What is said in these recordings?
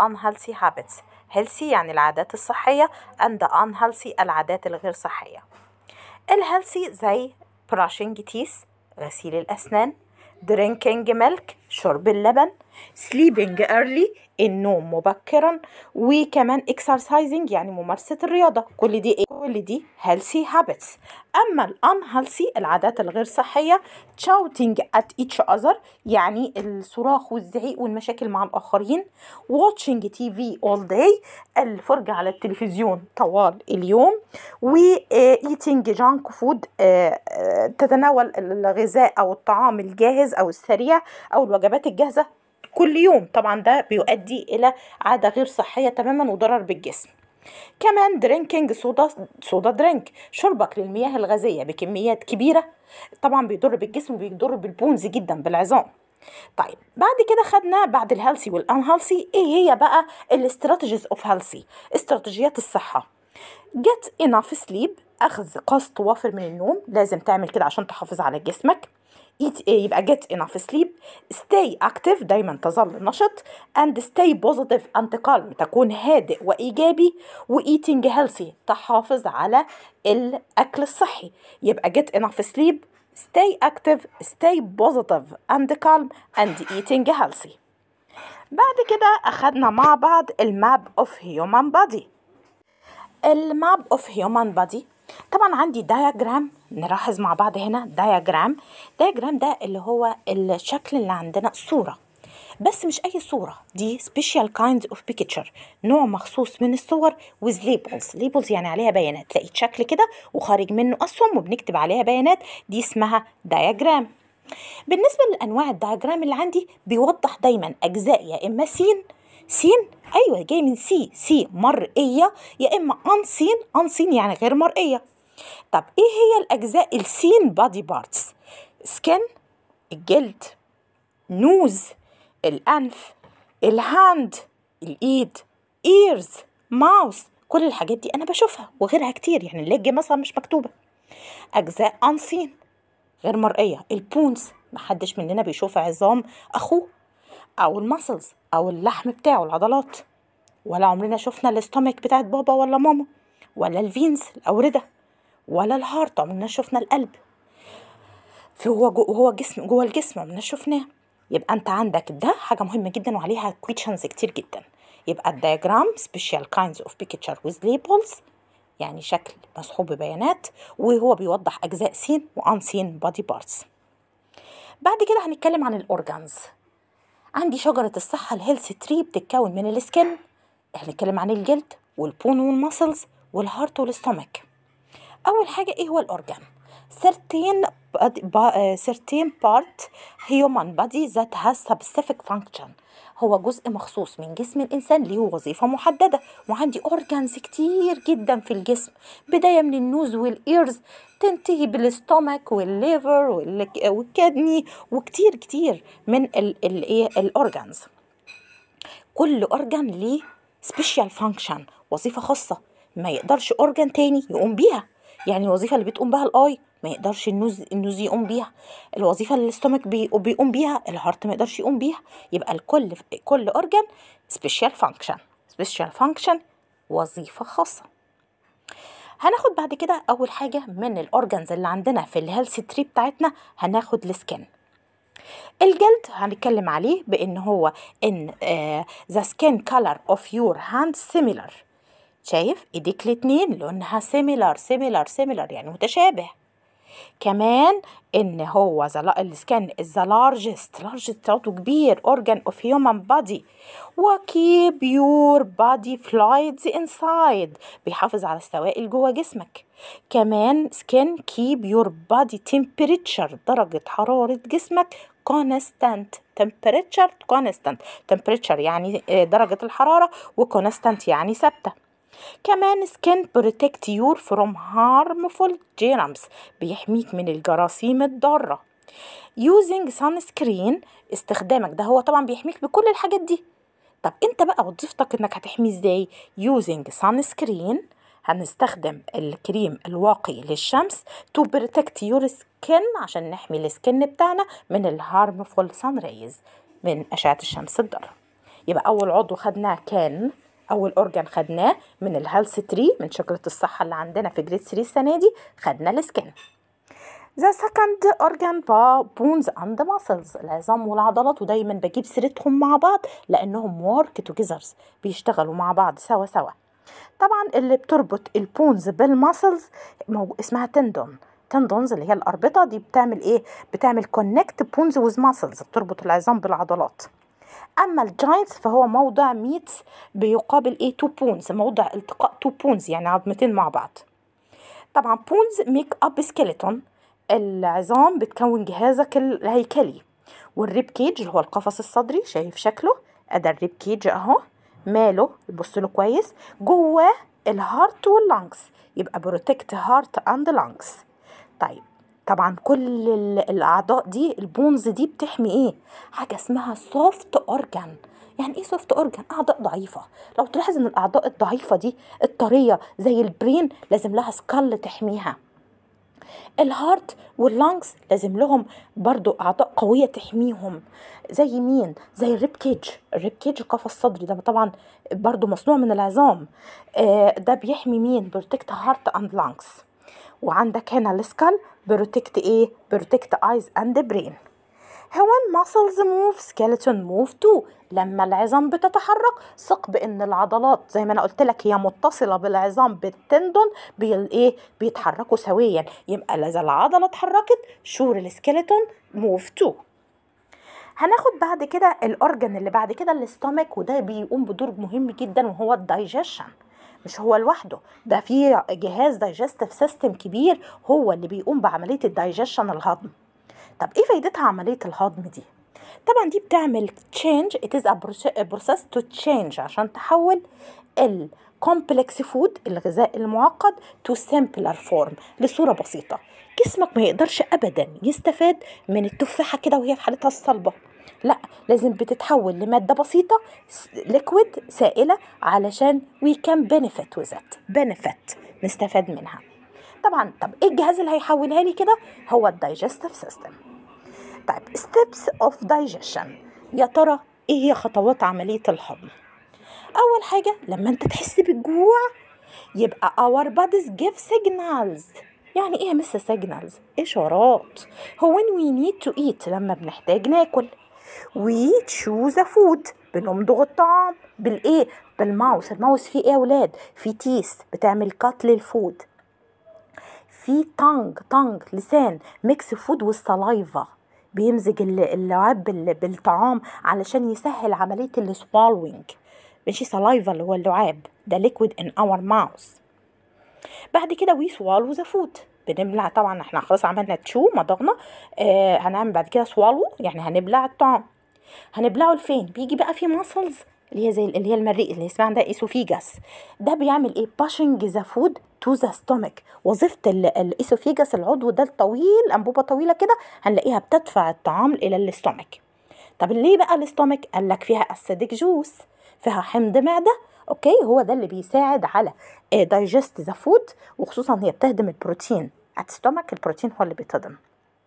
unhealthy habits healthy يعني العادات الصحية and unhealthy العادات الغير صحية الهيلثي زي brushing teeth غسيل الأسنان drinking milk شرب اللبن sleeping early النوم مبكرا وكمان exercising يعني ممارسة الرياضة كل دي ايه؟ كل دي healthy habits أما ال unhealthy العادات الغير صحية shouting at each other يعني الصراخ والزعيق والمشاكل مع الآخرين watching TV all day الفرجة على التلفزيون طوال اليوم و آه، eating junk food آه، آه، تتناول الغذاء أو الطعام الجاهز أو السريع أو الوجبات الجاهزة كل يوم طبعا ده بيؤدي إلى عادة غير صحية تماما وضرر بالجسم كمان درينكينج صودا صودا درينك شربك للمياه الغازية بكميات كبيرة طبعا بيضر بالجسم وبيضر بالبونز جدا بالعظام طيب بعد كده خدنا بعد الهيلثي والانهيلثي ايه هي بقى الاستراتيجيز اوف هيلثي استراتيجيات الصحة get enough sleep اخذ قسط وافر من النوم لازم تعمل كده عشان تحافظ على جسمك eat إيه يبقى get enough sleep stay active دايما تظل نشط and stay positive and calm تكون هادئ وإيجابي و eating healthy تحافظ على الأكل الصحي يبقى get enough sleep stay active stay positive and calm and eating healthy بعد كده أخدنا مع بعض الماب of human body الماب اوف هيومن بادي طبعا عندي دايجرام نلاحظ مع بعض هنا دايجرام دايجرام ده اللي هو الشكل اللي عندنا صورة بس مش أي صورة دي special kinds of picture نوع مخصوص من الصور with labels labels يعني عليها بيانات تلاقي شكل كده وخارج منه أسهم وبنكتب عليها بيانات دي اسمها دايجرام بالنسبة لأنواع الدايجرام اللي عندي بيوضح دايما أجزاء يا إما سين سين أيوة جاي من سي سي مرئية يا إما أنسين أنسين يعني غير مرئية طب إيه هي الأجزاء السين بادي بارتس سكن الجلد نوز الأنف الهاند الإيد إيرز ماوس كل الحاجات دي أنا بشوفها وغيرها كتير يعني الليج مثلا مش مكتوبة أجزاء أنسين غير مرئية البونز محدش مننا بيشوف عظام أخوه أو المسلز أو اللحم بتاعه العضلات ولا عمرنا شفنا الاستومك بتاعت بابا ولا ماما ولا الفينز الأوردة ولا الهارت عمرنا شفنا القلب في هو جو هو جسم جوه الجسم عمرنا شفناه يبقى انت عندك ده حاجة مهمة جدا وعليها كويشنز كتير جدا يبقى الدياجرام special kinds of picture with labels يعني شكل مصحوب ببيانات وهو بيوضح أجزاء سين وأنسين body parts بعد كده هنتكلم عن الأورجانز عندي شجرة الصحة الهيلث تري بتتكون من السكن هنتكلم عن الجلد والبون والمسلز والهارت والاستومك أول حاجة إيه هو الأورجان certain body, uh, certain part human body that has specific function هو جزء مخصوص من جسم الإنسان ليه وظيفة محددة وعندي أورجانز كتير جدا في الجسم بداية من النوز والإيرز تنتهي بالاستومك والليفر والك- والكدني وكتير كتير من الإيه الأورجانز كل أورجان ليه سبيشال فانكشن وظيفة خاصة ما يقدرش أورجان تاني يقوم بيها يعني الوظيفة اللي بتقوم بها الآي ما يقدرش النوز النوز يقوم بيها الوظيفة اللي الاستومك بي- بيقوم بيها الهارت ما يقدرش يقوم بيها يبقى الكل كل أورجان سبيشال فانكشن سبيشال فانكشن وظيفة خاصة هناخد بعد كده أول حاجة من الأورجانز اللي عندنا في الهيلث تري بتاعتنا هناخد السكن الجلد هنتكلم عليه بان هو ان ذا سكين كولر اوف يور هاند سيميلر شايف ايديك الاتنين لونها سيميلر سيميلر سيميلر يعني متشابه كمان ان هو السكان ذا لارجست لارجست عضو كبير organ of human body وكيب يور بادي فلويدز انسايد بيحافظ على السوائل جوه جسمك كمان سكين كيب يور بادي temperature درجة حرارة جسمك constant temperature constant temperature يعني آه، درجة الحرارة و constant يعني ثابتة كمان سكين بروتكت يور فروم هارمفول جيرمز بيحميك من الجراثيم الضارة using sunscreen استخدامك ده هو طبعا بيحميك بكل الحاجات دي طب انت بقى وظيفتك انك هتحميه ازاي using sunscreen هنستخدم الكريم الواقي للشمس to protect your skin عشان نحمي السكن بتاعنا من الهارمفول sun rays من أشعة الشمس الضارة يبقى اول عضو خدناه كان اول اورجان خدناه من الهيلث تري من شجره الصحه اللي عندنا في جريد 3 السنه دي خدنا السكن ذا سكند اورجان بونز اند ماسلز العظام والعضلات ودايما بجيب سيرتهم مع بعض لانهم ورك توجذرز بيشتغلوا مع بعض سوا سوا طبعا اللي بتربط البونز بالماسلز موجو- اسمها تندون تندونز اللي هي الاربطه دي بتعمل ايه بتعمل كونكت بونز ويز ماسلز بتربط العظام بالعضلات اما الجاينتس فهو موضع ميتس بيقابل ايه تو بونز موضع التقاء تو بونز يعني عظمتين مع بعض طبعا بونز ميك اب سكيلتون العظام بتكون جهازك الهيكلي والريب كيج اللي هو القفص الصدري شايف شكله ادي الريب كيج اهو ماله بص له كويس جواه الهارت واللانجز يبقى بروتكت هارت اند لانجز طيب طبعا كل ال- الاعضاء دي البونز دي بتحمي ايه حاجه اسمها سوفت اورجان يعني ايه سوفت اورجان اعضاء ضعيفه لو تلاحظ ان الاعضاء الضعيفه دي الطريه زي البرين لازم لها سكال تحميها الهارت واللانجز لازم لهم برضو اعضاء قويه تحميهم زي مين زي الريب كيج الريب كيج قفص صدري ده طبعا برضو مصنوع من العظام آه، ده بيحمي مين بروتكت هارت اند لانجز وعندك هنا السكال بروتكت ايه بروتكت ايز اند برين when muscles move skeleton move too لما العظام بتتحرك ثق بان العضلات زي ما انا قلت لك هي متصله بالعظام بالتندون بي ايه بيتحركوا سويا يبقى اذا العضله اتحركت شور السكeleton move too هناخد بعد كده الاورجن اللي بعد كده الاستومك وده بيقوم بدور مهم جدا وهو الدايجيشن مش هو لوحده ده في جهاز دايجستيف سيستم كبير هو اللي بيقوم بعمليه الدايجيشن الهضم طب ايه فايدتها عمليه الهضم دي طبعا دي بتعمل change it is a proce- a process to change عشان تحول الكومبلكس فود الغذاء المعقد to simpler form لصورة بسيطة جسمك ما يقدرش ابدا يستفاد من التفاحة كده وهي في حالتها الصلبة لا لازم بتتحول لمادة بسيطة ليكويد سائلة علشان we can benefit with it benefit نستفاد منها طبعا طب ايه الجهاز اللي هيحولها لي كده هو الدايجستيف سيستم طيب steps of digestion يا ترى ايه هي خطوات عملية الهضم اول حاجة لما انت تحس بالجوع يبقى our bodies give signals يعني ايه يا مس signals اشارات هو when we need to eat لما بنحتاج ناكل we choose a food بنمضغ الطعام بالايه بالماوس الماوس فيه ايه يا ولاد فيه تيس بتعمل كات للفود في تانج تانج لسان ميكس فود والسلايفا بيمزج الل- اللعاب بال- بالطعام علشان يسهل عملية السوالوينج ماشي سلايفا اللي هو اللعاب ده liquid in our mouth بعد كده وي سوالو ذا فود بنبلع طبعا احنا خلاص عملنا تشو مضغنا آه هنعمل بعد كده سوالو يعني هنبلع الطعام هنبلعه لفين بيجي بقى في ماسلز اللي هي زي اللي هي المريء اللي اسمها عندها ايسوفيجاس ده بيعمل ايه باشنج ذا فود تو ذا ستومك وظيفه ال- الايسوفيجاس العضو ده الطويل انبوبه طويله كده هنلاقيها بتدفع الطعام الى الاستومك طب ليه بقى الاستومك قال لك فيها اسيدك جوس فيها حمض معده اوكي هو ده اللي بيساعد على دايجست ذا فود وخصوصا هي بتهضم البروتين الستومك البروتين هو اللي بيتهضم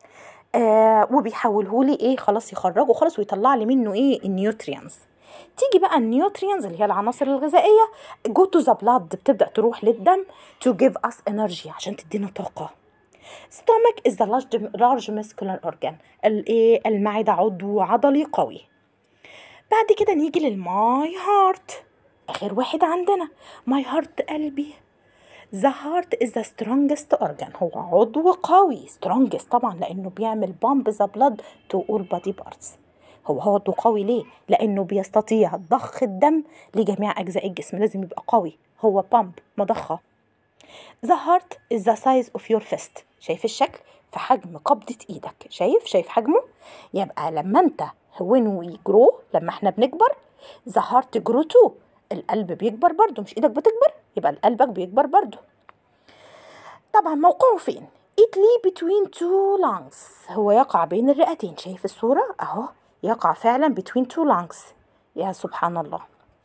آه وبيحوله لي ايه خلاص يخرجه خلاص ويطلع لي منه ايه النيوتريانز تيجي بقى النيوتريانز اللي هي العناصر الغذائيه جو تو ذا بلاد بتبدا تروح للدم تو جيف اس انرجي عشان تدينا طاقه stomach is the large, large muscular organ الايه المعده عضو عضلي قوي بعد كده نيجي للماي هارت اخر واحد عندنا ماي هارت قلبي The heart is the strongest organ هو عضو قوي strongest طبعا لأنه بيعمل pump the blood to all body parts هو هو عضو قوي ليه؟ لأنه بيستطيع ضخ الدم لجميع أجزاء الجسم لازم يبقى قوي هو pump مضخة The heart is the size of your fist شايف الشكل؟ في حجم قبضة ايدك شايف شايف حجمه؟ يبقى لما انت when we grow لما احنا بنكبر the heart grow too القلب بيكبر برضو مش ايدك بتكبر يبقى قلبك بيكبر برضو طبعا موقعه فين it lay between two lungs هو يقع بين الرئتين شايف الصورة اهو يقع فعلا between two lungs يا سبحان الله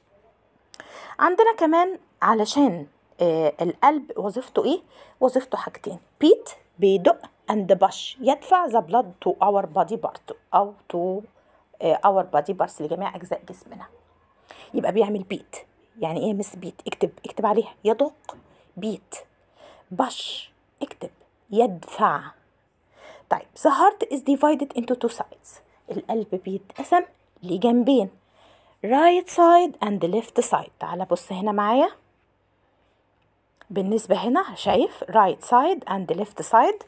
عندنا كمان علشان آه القلب وظيفته ايه وظيفته حاجتين بيت بيدق and push يدفع the blood to our body part او to آه our body parts لجميع اجزاء جسمنا يبقى بيعمل بيت يعني ايه مس بيت اكتب اكتب عليها يدق بيت بش اكتب يدفع طيب the heart is divided into two sides القلب بيتقسم لجنبين right side and left side تعالى بص هنا معايا بالنسبة هنا شايف right side and left side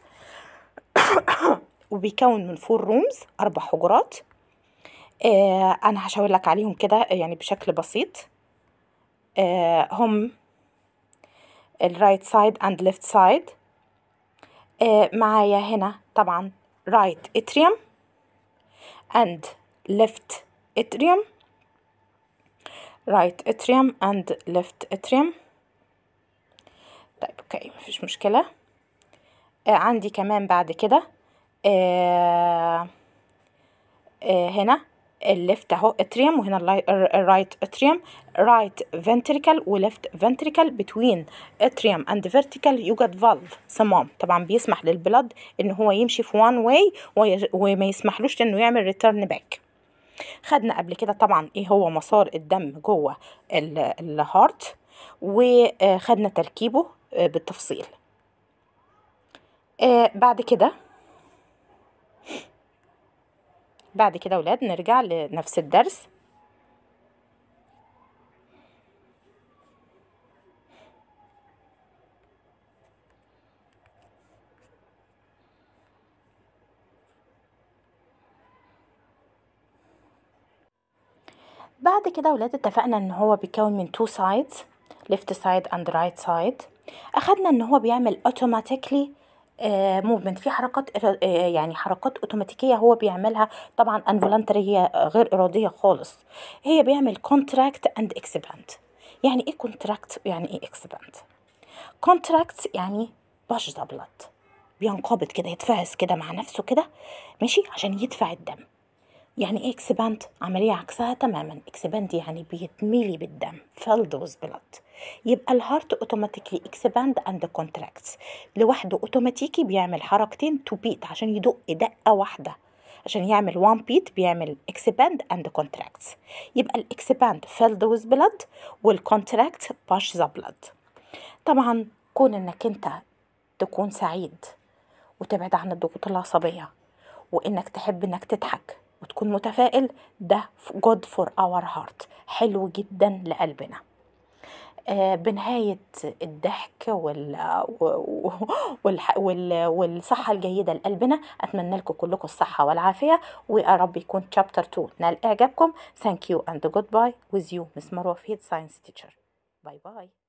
وبيكون من فور رومز أربع حجرات آه أنا هشاور لك عليهم كده يعني بشكل بسيط آه هم الرايت سايد اند ليفت سايد معايا هنا طبعا right atrium and left atrium right atrium and left atrium طيب اوكي مفيش مشكلة آه عندي كمان بعد كده آه آه هنا الليفت اهو اتريوم وهنا الرايت اتريوم رايت فنتريكل وليفت فنتريكل بتوين اتريوم اند فيرتيكال يوجد فالف صمام طبعا بيسمح للبلد ان هو يمشي في وان واي وما يسمحلوش انه يعمل ريتيرن باك خدنا قبل كده طبعا ايه هو مسار الدم جوه الهارت وخدنا تركيبه بالتفصيل آه بعد كده بعد كده ولاد نرجع لنفس الدرس بعد كده ولاد اتفقنا ان هو بيكون من two sides left side and right side اخدنا ان هو بيعمل automatically موفمنت في حركات يعني حركات اوتوماتيكيه هو بيعملها طبعا انفولانتري هي غير اراديه خالص هي بيعمل كونتراكت اند اكسباند يعني ايه كونتراكت يعني ايه اكسباند كونتراكت يعني باش ذا بلاد بينقبض كده يتفهس كده مع نفسه كده ماشي عشان يدفع الدم يعني ايه اكسباند عملية عكسها تماما اكسباند يعني بيتملي بالدم فيلد وذ بلاد يبقى الهارت اوتوماتيكلي اكسباند اند كونتراكتس لوحده اوتوماتيكي بيعمل حركتين تو بيت عشان يدق دقة واحدة عشان يعمل وان بيت بيعمل اكسباند اند كونتراكتس يبقى الاكسباند فيلد وذ بلاد والكونتراكت باش ذا بلاد طبعا كون انك انت تكون سعيد وتبعد عن الضغوط العصبية وانك تحب انك تضحك وتكون متفائل ده good for our heart حلو جدا لقلبنا آه بنهاية الضحك وال... وال... وال... والصحة الجيدة لقلبنا أتمنى لكم كلكم الصحة والعافية ويا رب يكون chapter 2 نال إعجابكم thank you and goodbye with you Miss مروة فهيد science teacher باي باي